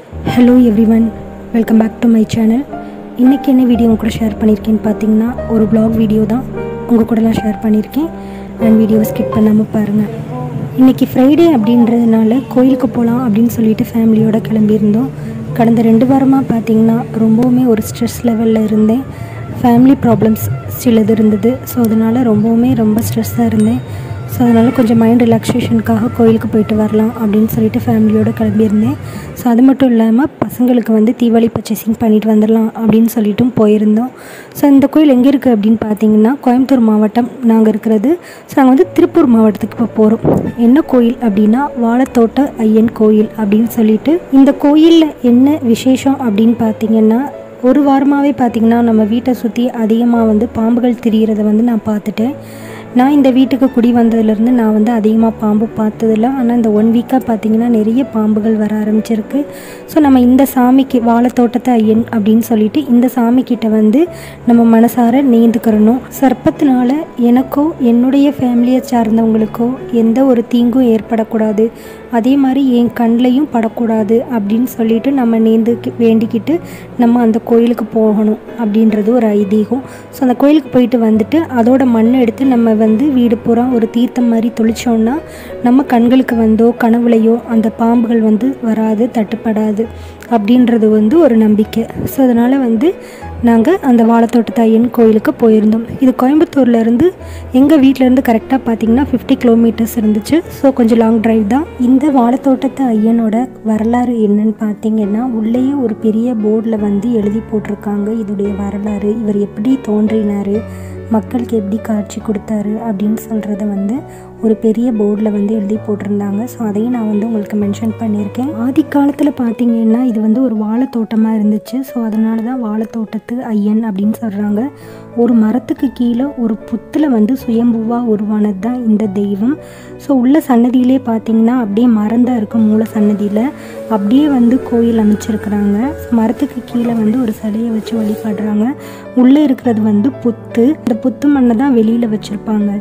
hello everyone welcome back to my channel இன்றைக்கி என்ன video உங்க கூட ஷேர் பண்ணியிருக்கேன்னு பார்த்தீங்கன்னா ஒரு vlog வீடியோ தான் உங்கள் கூடலாம் ஷேர் பண்ணியிருக்கேன் அண்ட் வீடியோவை ஸ்கிப் பண்ணாமல் பாருங்கள் இன்றைக்கி ஃப்ரைடே அப்படின்றதுனால கோயிலுக்கு போகலாம் அப்படின்னு சொல்லிட்டு ஃபேமிலியோடு கிளம்பியிருந்தோம் கடந்த ரெண்டு வாரமாக பார்த்தீங்கன்னா ரொம்பவுமே ஒரு ஸ்ட்ரெஸ் லெவலில் இருந்தேன் ஃபேமிலி ப்ராப்ளம்ஸ் சிலது இருந்தது ஸோ அதனால் ரொம்பவுமே ரொம்ப ஸ்ட்ரெஸ்ஸாக இருந்தேன் ஸோ அதனால் கொஞ்சம் மைண்ட் ரிலாக்ஸேஷனுக்காக கோயிலுக்கு போயிட்டு வரலாம் அப்படின்னு சொல்லிட்டு ஃபேமிலியோடு கிளம்பியிருந்தேன் ஸோ அது மட்டும் இல்லாமல் பசங்களுக்கு வந்து தீபாவளி பர்ச்சேசிங் பண்ணிட்டு வந்துடலாம் அப்படின்னு சொல்லிட்டும் போயிருந்தோம் ஸோ இந்த கோயில் எங்கே இருக்குது அப்படின்னு பார்த்தீங்கன்னா கோயம்புத்தூர் மாவட்டம் நாங்கள் இருக்கிறது ஸோ நாங்கள் வந்து திருப்பூர் மாவட்டத்துக்கு இப்போ போகிறோம் என்ன கோயில் அப்படின்னா வாழைத்தோட்ட ஐயன் கோயில் அப்படின்னு சொல்லிட்டு இந்த கோயிலில் என்ன விசேஷம் அப்படின்னு பார்த்தீங்கன்னா ஒரு வாரமாகவே பார்த்திங்கன்னா நம்ம வீட்டை சுற்றி அதிகமாக வந்து பாம்புகள் திரியிறத வந்து நான் பார்த்துட்டேன் நான் இந்த வீட்டுக்கு குடி வந்ததுலேருந்து நான் வந்து அதிகமாக பாம்பு பார்த்ததில்ல ஆனால் இந்த ஒன் வீக்காக பார்த்தீங்கன்னா நிறைய பாம்புகள் வர ஆரம்பிச்சிருக்கு ஸோ நம்ம இந்த சாமிக்கு வாழைத்தோட்டத்தை ஐயன் அப்படின்னு சொல்லிட்டு இந்த சாமிக்கிட்ட வந்து நம்ம மனசார நேர்ந்துக்கிறணும் சர்ப்பத்தினால எனக்கோ என்னுடைய ஃபேமிலியை சார்ந்தவங்களுக்கோ எந்த ஒரு தீங்கும் ஏற்படக்கூடாது அதே மாதிரி என் கண்ணிலையும் படக்கூடாது அப்படின்னு சொல்லிட்டு நம்ம நேர்ந்து வேண்டிக்கிட்டு நம்ம அந்த கோயிலுக்கு போகணும் அப்படின்றது ஒரு ஐதீகம் ஸோ அந்த கோயிலுக்கு போயிட்டு வந்துட்டு அதோட மண்ணை எடுத்து நம்ம வந்து வீடு பூரா ஒரு தீர்த்தம் மாதிரி தொளிச்சோம்னா நம்ம கண்களுக்கு வந்தோ கனவுலையோ அந்த பாம்புகள் வந்து வராது தட்டுப்படாது அப்படின்றது வந்து ஒரு நம்பிக்கை ஸோ அதனால் வந்து நாங்கள் அந்த வாழைத்தோட்டத்து ஐயன் கோயிலுக்கு போயிருந்தோம் இது கோயம்புத்தூர்லேருந்து எங்கள் வீட்டிலேருந்து கரெக்டாக பார்த்தீங்கன்னா ஃபிஃப்டி கிலோமீட்டர்ஸ் இருந்துச்சு ஸோ கொஞ்சம் லாங் டிரைவ் தான் இந்த வாழைத்தோட்டத்து ஐயனோட வரலாறு என்னன்னு பார்த்தீங்கன்னா உள்ளேயே ஒரு பெரிய போர்டில் வந்து எழுதி போட்டிருக்காங்க இதோடைய வரலாறு இவர் எப்படி தோன்றினார் மக்களுக்கு எப்படி காட்சி கொடுத்தாரு அப்படின்னு சொல்கிறத வந்து ஒரு பெரிய போர்டில் வந்து எழுதி போட்டிருந்தாங்க ஸோ அதையும் நான் வந்து உங்களுக்கு மென்ஷன் பண்ணியிருக்கேன் ஆதி காலத்தில் பார்த்தீங்கன்னா இது வந்து ஒரு வாழைத்தோட்டமாக இருந்துச்சு ஸோ அதனால தான் வாழைத்தோட்டத்து ஐயன் அப்படின்னு சொல்கிறாங்க ஒரு மரத்துக்கு கீழே ஒரு புத்தில் வந்து சுயம்புவாக உருவானது தான் இந்த தெய்வம் ஸோ உள்ள சன்னதியிலே பார்த்தீங்கன்னா அப்படியே மரம் தான் இருக்கும் மூல சன்னதியில் அப்படியே வந்து கோயில் அமைச்சிருக்கிறாங்க மரத்துக்கு கீழே வந்து ஒரு சிலையை வச்சு வழிபடுறாங்க உள்ளே இருக்கிறது வந்து புத்து இந்த புத்து மண்ணை தான் வெளியில் வச்சுருப்பாங்க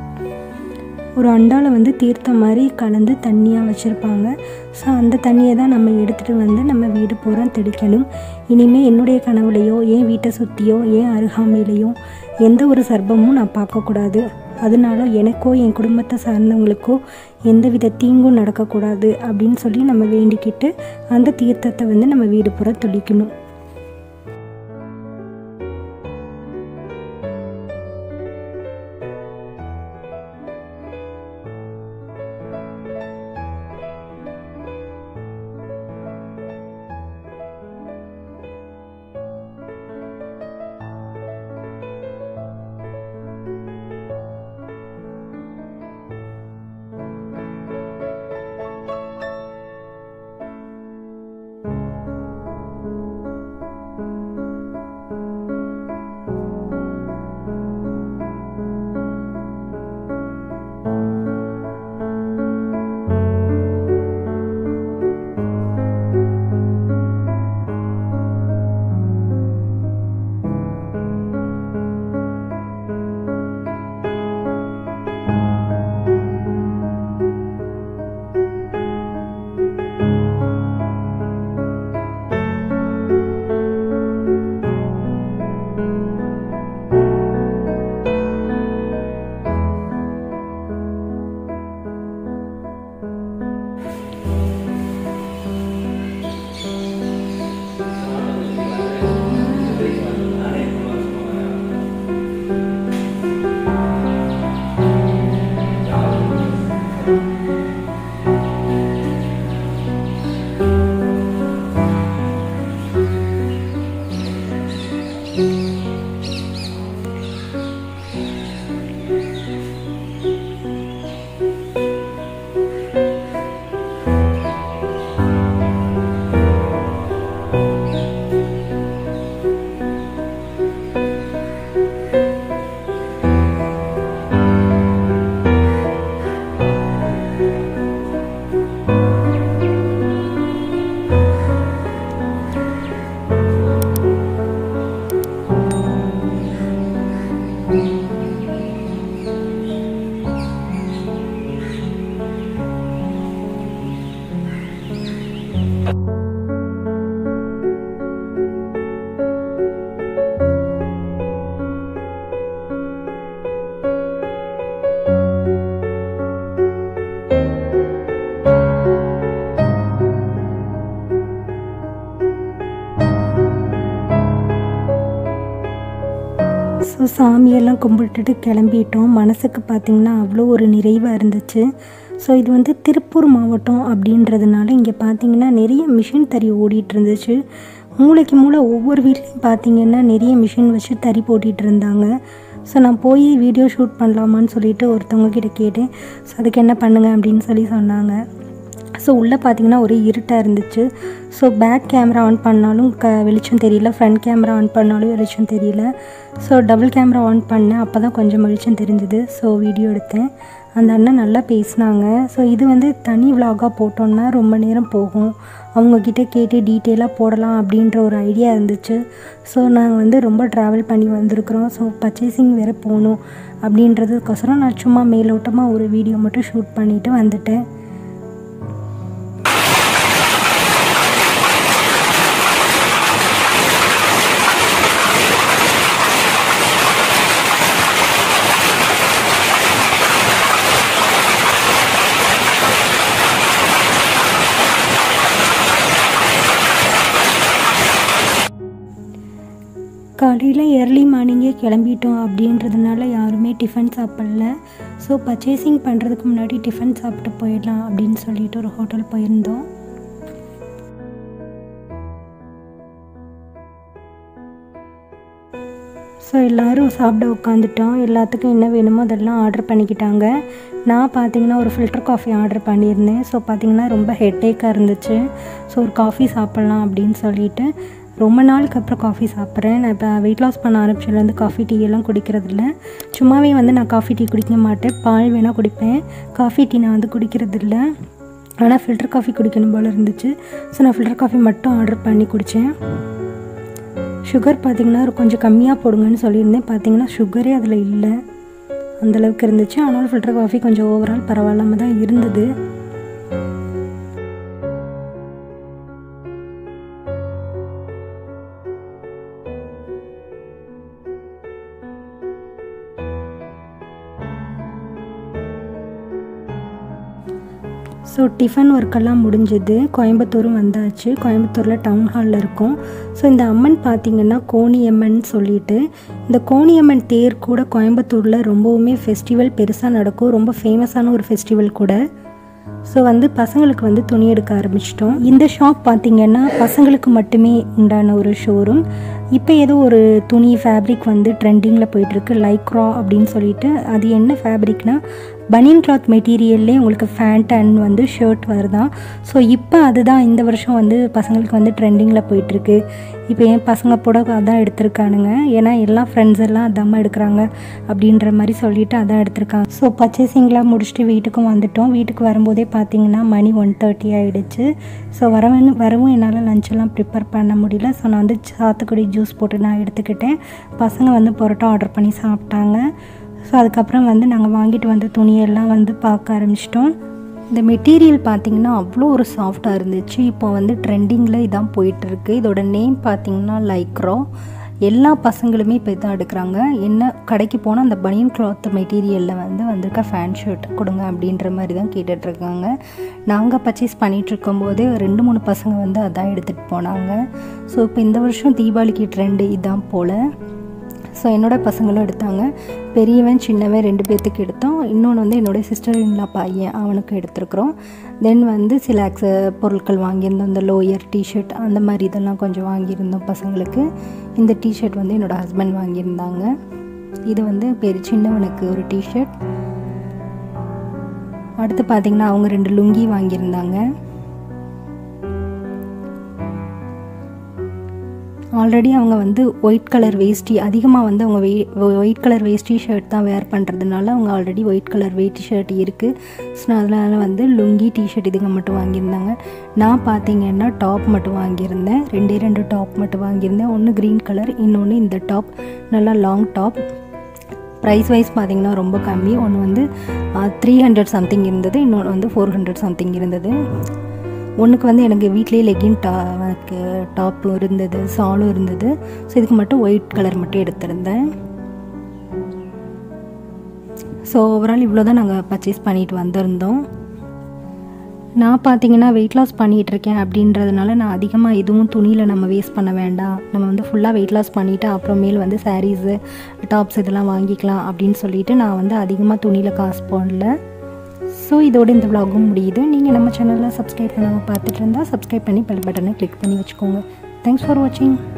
ஒரு அண்டாவில் வந்து தீர்த்தம் மாதிரி கலந்து தண்ணியாக வச்சுருப்பாங்க ஸோ அந்த தண்ணியை தான் நம்ம எடுத்துகிட்டு வந்து நம்ம வீடு பூரா தெளிக்கணும் இனிமேல் என்னுடைய கனவுலையோ ஏன் வீட்டை சுற்றியோ ஏன் அருகாமையிலையோ எந்த ஒரு சர்ப்பமும் நான் பார்க்கக்கூடாது அதனால எனக்கோ என் குடும்பத்தை சார்ந்தவங்களுக்கோ எந்த வித தீங்கும் நடக்கக்கூடாது அப்படின்னு சொல்லி நம்ம வேண்டிக்கிட்டு அந்த தீர்த்தத்தை வந்து நம்ம வீடு பூரா தெளிக்கணும் ஸோ சாமியெல்லாம் கும்பிட்டுட்டு கிளம்பிட்டோம் மனசுக்கு பார்த்திங்கன்னா அவ்வளோ ஒரு நிறைவாக இருந்துச்சு ஸோ இது வந்து திருப்பூர் மாவட்டம் அப்படின்றதுனால இங்கே பார்த்தீங்கன்னா நிறைய மிஷின் தறி ஓடிட்டு இருந்துச்சு மூளைக்கு மூளை ஒவ்வொரு வீட்லேயும் பார்த்தீங்கன்னா நிறைய மிஷின் வச்சு தறி போட்டிகிட்டு இருந்தாங்க ஸோ நான் போய் வீடியோ ஷூட் பண்ணலாமான்னு சொல்லிட்டு ஒருத்தவங்க கிட்ட கேட்டேன் ஸோ அதுக்கு என்ன பண்ணுங்க அப்படின்னு சொல்லி சொன்னாங்க ஸோ உள்ளே பார்த்தீங்கன்னா ஒரே இருட்டாக இருந்துச்சு ஸோ பேக் கேமரா ஆன் பண்ணாலும் க வெளிச்சம் தெரியல ஃப்ரண்ட் கேமரா ஆன் பண்ணாலும் வெளிச்சம் தெரியல ஸோ டபுள் கேமரா ஆன் பண்ணேன் அப்போ தான் கொஞ்சம் வெளிச்சம் தெரிஞ்சுது ஸோ வீடியோ எடுத்தேன் அந்த அண்ணன் நல்லா பேசினாங்க ஸோ இது வந்து தனி விலாகாக போட்டோன்னா ரொம்ப நேரம் போகும் அவங்கக்கிட்ட கேட்டு டீட்டெயிலாக போடலாம் அப்படின்ற ஒரு ஐடியா இருந்துச்சு ஸோ நாங்கள் வந்து ரொம்ப ட்ராவல் பண்ணி வந்திருக்கிறோம் ஸோ பர்ச்சேசிங் வேறு போகணும் அப்படின்றதுக்கோசரம் நான் சும்மா மேலோட்டமாக ஒரு வீடியோ மட்டும் ஷூட் பண்ணிவிட்டு வந்துட்டேன் காலையில் ஏர்லி மார்னிங்கே கிளம்பிட்டோம் அப்படின்றதுனால யாருமே டிஃபன் சாப்பிடல ஸோ பர்ச்சேசிங் பண்ணுறதுக்கு முன்னாடி டிஃபன் சாப்பிட்டு போயிடலாம் அப்படின்னு சொல்லிட்டு ஒரு ஹோட்டல் போயிருந்தோம் ஸோ எல்லோரும் சாப்பிட உட்காந்துட்டோம் எல்லாத்துக்கும் என்ன வேணுமோ அதெல்லாம் ஆர்டர் பண்ணிக்கிட்டாங்க நான் பார்த்தீங்கன்னா ஒரு ஃபில்டர் காஃபி ஆர்டர் பண்ணியிருந்தேன் ஸோ பார்த்தீங்கன்னா ரொம்ப ஹெட்டேக்காக இருந்துச்சு ஸோ ஒரு காஃபி சாப்பிட்லாம் அப்படின்னு சொல்லிட்டு ரொம்ப நாளுக்கு அப்புறம் காஃபி சாப்பிட்றேன் நான் இப்போ வெயிட் லாஸ் பண்ண ஆரம்பிச்சதுலேருந்து காஃபி டீ எல்லாம் குடிக்கிறதில்ல சும்மாவே வந்து நான் காஃபி டீ குடிக்க மாட்டேன் பால் வேணால் குடிப்பேன் காஃபி டீ நான் வந்து குடிக்கிறதில்ல ஆனால் ஃபில்டர் காஃபி குடிக்கணும் போல் இருந்துச்சு ஸோ நான் ஃபில்டர் காஃபி மட்டும் ஆர்டர் பண்ணி குடித்தேன் சுகர் பார்த்திங்கன்னா கொஞ்சம் கம்மியாக போடுங்கன்னு சொல்லியிருந்தேன் பார்த்தீங்கன்னா சுகரே அதில் இல்லை அந்தளவுக்கு இருந்துச்சு ஆனாலும் ஃபில்டர் காஃபி கொஞ்சம் ஓவரால் பரவாயில்லாமல் தான் இருந்தது ஸோ டிஃபன் ஒர்க்கெல்லாம் முடிஞ்சது கோயம்புத்தூரும் வந்தாச்சு கோயம்புத்தூரில் டவுன் ஹாலில் இருக்கும் ஸோ இந்த அம்மன் பார்த்திங்கன்னா கோணியம்மன் சொல்லிட்டு இந்த கோணியம்மன் தேர் கூட கோயம்புத்தூரில் ரொம்பவுமே ஃபெஸ்டிவல் பெருசாக நடக்கும் ரொம்ப ஃபேமஸான ஒரு ஃபெஸ்டிவல் கூட ஸோ வந்து பசங்களுக்கு வந்து துணி எடுக்க ஆரம்பிச்சிட்டோம் இந்த ஷாப் பார்த்திங்கன்னா பசங்களுக்கு மட்டுமே உண்டான ஒரு ஷோரூம் இப்போ ஏதோ ஒரு துணி ஃபேப்ரிக் வந்து ட்ரெண்டிங்கில் போயிட்டுருக்கு லைக்ரா அப்படின்னு சொல்லிட்டு அது என்ன ஃபேப்ரிக்னால் பனியன் கிளாத் மெட்டீரியல்லே உங்களுக்கு ஃபேண்ட் அண்ட் வந்து ஷர்ட் வருதான் ஸோ இப்போ அதுதான் இந்த வருஷம் வந்து பசங்களுக்கு வந்து ட்ரெண்டிங்கில் போயிட்டுருக்கு இப்போ என் பசங்க கூட அதான் எடுத்திருக்கானுங்க ஏன்னா எல்லா ஃப்ரெண்ட்ஸ் எல்லாம் அதாம்மா எடுக்கிறாங்க அப்படின்ற மாதிரி சொல்லிட்டு அதான் எடுத்திருக்காங்க ஸோ பர்ச்சேசிங்லாம் முடிச்சுட்டு வீட்டுக்கும் வந்துட்டோம் வீட்டுக்கு வரும்போதே பார்த்தீங்கன்னா மணி ஒன் தேர்ட்டி ஆகிடுச்சு ஸோ வரவும் வரவும் என்னால் லஞ்செல்லாம் ப்ரிப்பேர் பண்ண முடியல ஸோ நான் வந்து சாத்துக்குடி ஜூஸ் போட்டு நான் எடுத்துக்கிட்டேன் பசங்க வந்து பரோட்டா ஆர்டர் பண்ணி சாப்பிட்டாங்க ஸோ அதுக்கப்புறம் வந்து நாங்கள் வாங்கிட்டு வந்த துணியெல்லாம் வந்து பார்க்க ஆரம்பிச்சிட்டோம் இந்த மெட்டீரியல் பார்த்திங்கன்னா அவ்வளோ ஒரு சாஃப்டாக இருந்துச்சு இப்போ வந்து ட்ரெண்டிங்கில் இதான் போயிட்டுருக்கு இதோட நேம் பார்த்திங்கன்னா லைக்ரோ எல்லா பசங்களுமே இப்போ இதான் எடுக்கிறாங்க என்ன கடைக்கு போனால் அந்த பனியன் கிளாத் மெட்டீரியலில் வந்து வந்திருக்க ஃபேன் ஷர்ட் கொடுங்க அப்படின்ற மாதிரி தான் கேட்டுட்ருக்காங்க நாங்கள் பர்ச்சேஸ் பண்ணிகிட்டு இருக்கும்போது ரெண்டு மூணு பசங்க வந்து அதான் எடுத்துகிட்டு போனாங்க ஸோ இப்போ இந்த வருஷம் தீபாவளிக்கு ட்ரெண்டு இதான் போல் ஸோ என்னோடய பசங்களும் எடுத்தாங்க பெரியவன் சின்னவன் ரெண்டு பேர்த்துக்கு எடுத்தோம் இன்னொன்று வந்து என்னோடய சிஸ்டர் இல்லா பையன் அவனுக்கு எடுத்துருக்குறோம் தென் வந்து சில ஆக்ச பொருட்கள் வாங்கியிருந்தோம் இந்த லோயர் டிஷர்ட் அந்த மாதிரி இதெல்லாம் கொஞ்சம் வாங்கியிருந்தோம் பசங்களுக்கு இந்த டிஷர்ட் வந்து என்னோடய ஹஸ்பண்ட் வாங்கியிருந்தாங்க இது வந்து பெரிய சின்னவனுக்கு ஒரு டிஷர்ட் அடுத்து பார்த்திங்கன்னா அவங்க ரெண்டு லுங்கி வாங்கியிருந்தாங்க ஆல்ரெடி அவங்க வந்து ஒயிட் கலர் வேஷ்டி அதிகமாக வந்து அவங்க வெய் ஒயிட் கலர் வேஷ்டி ஷர்ட் தான் வேர் பண்ணுறதுனால அவங்க ஆல்ரெடி ஒயிட் கலர் வேட்டி ஷர்ட் இருக்குது ஸோ அதனால் வந்து லுங்கி டிஷர்ட் இதுங்க மட்டும் வாங்கியிருந்தாங்க நான் பார்த்தீங்கன்னா டாப் மட்டும் வாங்கியிருந்தேன் ரெண்டே ரெண்டு டாப் மட்டும் வாங்கியிருந்தேன் ஒன்று க்ரீன் கலர் இன்னொன்று இந்த டாப் நல்லா லாங் டாப் ப்ரைஸ் வைஸ் பார்த்திங்கன்னா ரொம்ப கம்மி ஒன்று வந்து த்ரீ ஹண்ட்ரட் சம்திங் இருந்தது இன்னொன்று வந்து ஃபோர் ஹண்ட்ரட் சம்திங் இருந்தது ஒன்றுக்கு வந்து எனக்கு வீட்லேயே லெகின் டா டாப்பும் இருந்தது சாலும் இருந்தது ஸோ இதுக்கு மட்டும் ஒயிட் கலர் மட்டும் எடுத்திருந்தேன் ஸோ ஓவரால் இவ்வளோ தான் நாங்கள் பர்ச்சேஸ் பண்ணிட்டு வந்திருந்தோம் நான் பார்த்தீங்கன்னா வெயிட் லாஸ் பண்ணிகிட்ருக்கேன் அப்படின்றதுனால நான் அதிகமாக எதுவும் துணியில் நம்ம வேஸ்ட் பண்ண வேண்டாம் நம்ம வந்து ஃபுல்லாக வெயிட் லாஸ் பண்ணிவிட்டு அப்புறமேல் வந்து சாரீஸு டாப்ஸ் இதெல்லாம் வாங்கிக்கலாம் அப்படின்னு சொல்லிட்டு நான் வந்து அதிகமாக துணியில் காசு போடல ஸோ இதோட இந்த vlog-உம் முடியுது நீங்கள் நம்ம சேனலில் சப்ஸ்கிரைப் பண்ணாமல் பார்த்துட்டு இருந்தால் சப்ஸ்கிரைப் பண்ணி பெல் பட்டனை கிளிக் பண்ணி வச்சுக்கோங்க தேங்க்ஸ் ஃபார் வாட்சிங்